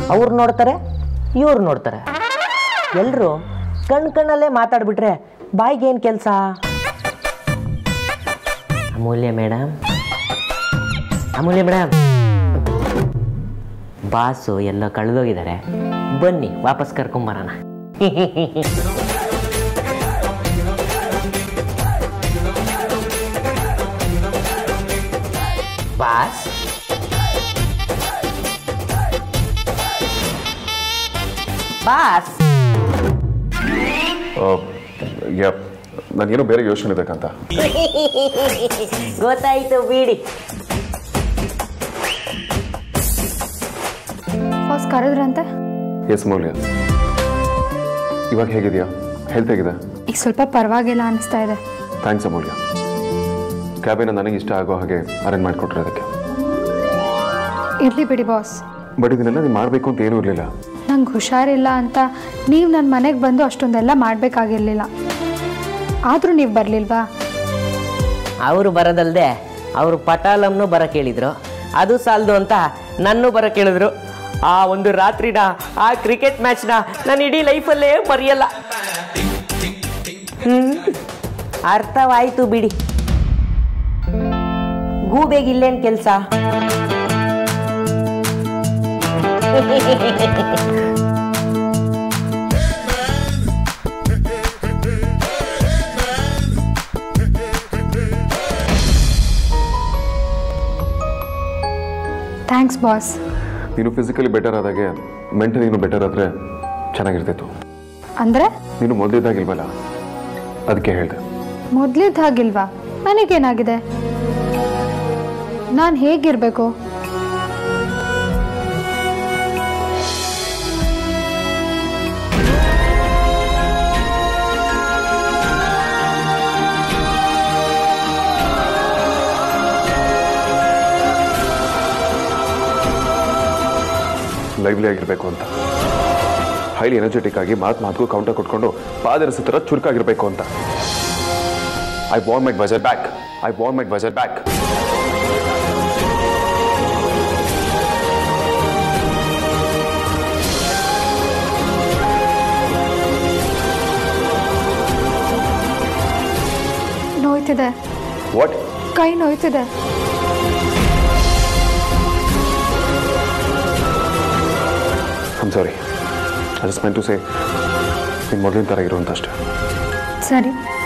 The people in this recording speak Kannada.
ಅವ್ರು ನೋಡ್ತಾರೆ ಇವ್ರು ನೋಡ್ತಾರೆ ಎಲ್ಲರೂ ಕಣ್ ಕಣ್ಣಲ್ಲೇ ಮಾತಾಡ್ಬಿಟ್ರೆ ಬಾಯಿಗೆ ಏನು ಕೆಲಸ Amulya madam Amulya madam boss ಎಲ್ಲೋ ಕಳೆದೋಗಿದ್ದಾರೆ ಬನ್ನಿ ವಾಪಸ್ ಕರ್ಕೊಂಬರೋಣ ಬಾಸ್ ಬಾಸ್ ಯಪ್ ನನಗೇನೋ ಬೇರೆ ಯೋಚನೆ ಬೇಕಂತ ಗೊತ್ತಾಯ್ತು ಬಿಡಿ ಬಾಸ್ ಕರೆದ್ರಂತೆ ಎಸ್ ಮೌಲ್ಯ ಇವಾಗ ಹೇಗಿದೆಯಾ ಹೆಲ್ತ್ ಹೇಗಿದೆ ಈಗ ಸ್ವಲ್ಪ ಪರವಾಗಿಲ್ಲ ಅನಿಸ್ತಾ ಇದೆ ಥ್ಯಾಂಕ್ಸ್ ಅಮೂಲ್ಯ ಕ್ಯಾಬಿನ ನನಗೆ ಇಷ್ಟ ಆಗೋ ಹಾಗೆ ಅರೇಂಜ್ ಮಾಡಿಕೊಟ್ಟಿರೋದಕ್ಕೆ ಇರಲಿ ಬಿಡಿ ಬಾಸ್ ಬಟ್ ಇದನ್ನೆಲ್ಲ ನೀನು ಮಾಡಬೇಕು ಅಂತ ಏನೂ ಇರಲಿಲ್ಲ ನಂಗೆ ಹುಷಾರಿಲ್ಲ ಅಂತ ನೀವು ನನ್ನ ಮನೆಗೆ ಬಂದು ಅಷ್ಟೊಂದೆಲ್ಲ ಮಾಡಬೇಕಾಗಿರ್ಲಿಲ್ಲ ಆದರೂ ನೀವು ಬರಲಿಲ್ವಾ ಅವರು ಬರೋದಲ್ದೆ ಅವರು ಪಟಾಲಂನು ಬರ ಕೇಳಿದ್ರು ಅದು ಸಾಲದು ಅಂತ ನನ್ನೂ ಬರ ಕೇಳಿದ್ರು ಆ ಒಂದು ರಾತ್ರಿನ ಆ ಕ್ರಿಕೆಟ್ ಮ್ಯಾಚ್ನ ನಾನು ಇಡೀ ಲೈಫಲ್ಲೇ ಮರೆಯಲ್ಲ ಹ್ಮ್. ಅರ್ಥವಾಯ್ತು ಬಿಡಿ ಗೂಬೆಗೆ ಇಲ್ಲೇನು ಕೆಲಸ ಥ್ಯಾಂಕ್ಸ್ ಬಾಸ್ ನೀನು ಫಿಸಿಕಲಿ ಬೆಟರ್ ಆದಾಗೆ ಮೆಂಟಲಿ ನೀನು ಬೆಟರ್ ಆದರೆ ಚೆನ್ನಾಗಿರ್ತಿತ್ತು ಅಂದರೆ ನೀನು ಮೊದಲಿದ್ದಾಗಿಲ್ವಲ್ಲ ಅದಕ್ಕೆ ಹೇಳಿದೆ ಮೊದಲಿದ್ದ ಹಾಗಿಲ್ವಾ ನನಗೇನಾಗಿದೆ ನಾನು ಹೇಗಿರಬೇಕು ಲೈವ್ಲಿ ಆಗಿರಬೇಕು ಅಂತ ಹೈಲಿ ಎನರ್ಜೆಟಿಕ್ ಆಗಿ ಮಾತು ಮಾತು ಕೌಂಟರ್ ಕೊಟ್ಕೊಂಡು ಪಾದರಸ ಥರ ಚುರುಕಾಗಿರ್ಬೇಕು ಅಂತ I want my buzzer back I want my buzzer back ನೋಯ್ತಿದೆ ವಾಟ್ ಕೈ ನೋಯ್ತಿದೆ I'm sorry I just meant to say ನೀನು ಮೊದಲಿನ ಥರ ಇರುವಂತ ಅಷ್ಟೇ ಸರಿ